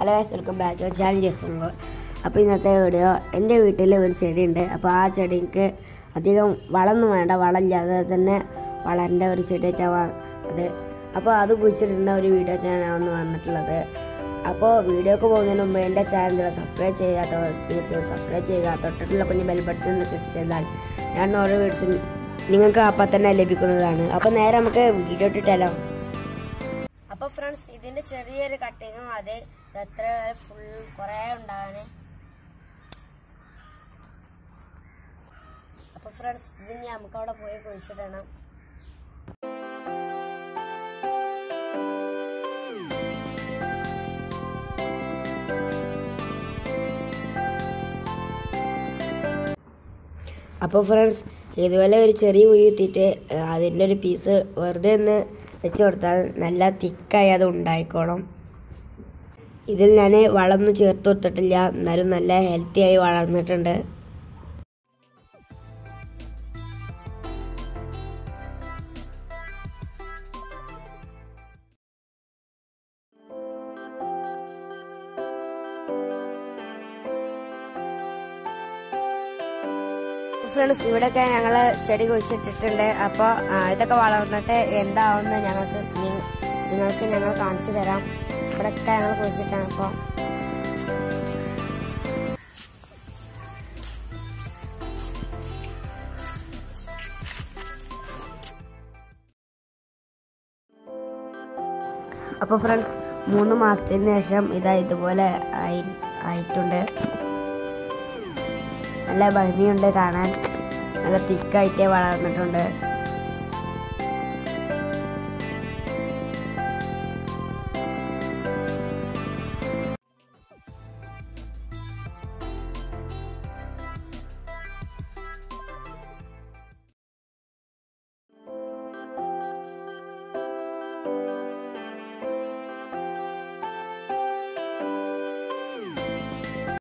hello guys welcome back to channel just അപ്പോൾ ഇന്നത്തെ video എൻ്റെ വീട്ടിൽ ഒരു ചെടിയുണ്ട് അപ്പോൾ ആ ചെടിക്ക് അധികം വളമൊന്നും വേണ്ട വളമില്ലാതെ തന്നെ വളരേണ്ട ഒരു ചെടിയായിട്ടാണ് അത് അപ്പോൾ അത് കുഴിച്ചിട്ടുള്ള ഒരു വീഡിയോ ഞാൻ ഒന്ന് വന്നിട്ടുള്ളത് അപ്പോൾ വീഡിയോക്ക് പോകുന്നതിന് മുമ്പ് എൻ്റെ ചാനൽ സബ്സ്ക്രൈബ് ചെയ്യാത്തവർ തീർച്ചയായും സബ്സ്ക്രൈബ് ചെയ്യുക തൊട്ടിട്ടുള്ള കുഞ്ഞ് ബെൽ ബട്ടൺ ക്ലിക്ക് ചെയ്താൽ ഞാൻ ഓരോ വീഡിയോസും നിങ്ങൾക്ക് അപ്പം തന്നെ ലഭിക്കുന്നതാണ് അപ്പോൾ നേരെ നമുക്ക് വീഡിയോ ഇട്ടിട്ടല്ലോ അപ്പൊ ഫ്രണ്ട്സ് ഇതിന്റെ ചെറിയൊരു കട്ടിങ്ങും അത് എത്ര ഫുൾ കുറെ ഉണ്ടാകാന് അപ്പൊ ഫ്രണ്ട്സ് ഇത് ഇനി നമുക്ക് അവിടെ പോയി കുഴിച്ചിടണം അപ്പോൾ ഫ്രണ്ട്സ് ഇതുപോലെ ഒരു ചെറിയ കുഴി കുത്തിയിട്ട് അതിൻ്റെ ഒരു പീസ് വെറുതെ ഒന്ന് വെച്ച് കൊടുത്താൽ നല്ല തിക്കായി അത് ഉണ്ടായിക്കോളും ഇതിൽ ഞാൻ വളമൊന്നും ചേർത്ത് കൊടുത്തിട്ടില്ല എന്നാലും നല്ല ഹെൽത്തി ആയി വളർന്നിട്ടുണ്ട് ഫ്രണ്ട്സ് ഇവിടെയൊക്കെ ഞങ്ങൾ ചെടി കുഴിച്ചിട്ടിട്ടുണ്ട് അപ്പോൾ ഇതൊക്കെ വളർന്നിട്ട് എന്താവുമെന്ന് ഞങ്ങൾക്ക് നി- നിങ്ങൾക്ക് ഞങ്ങൾ കാണിച്ചു തരാം ഇവിടെയൊക്കെ ഞങ്ങൾ കുഴിച്ചിട്ടാണ് അപ്പോൾ അപ്പോൾ ഫ്രണ്ട്സ് മൂന്ന് മാസത്തിന് ശേഷം ഇതാ ഇതുപോലെ ആയി ആയിട്ടുണ്ട് നല്ല ഭംഗിയുണ്ട് കാണാൻ നല്ല തിക്കായിട്ടേ വളർന്നിട്ടുണ്ട്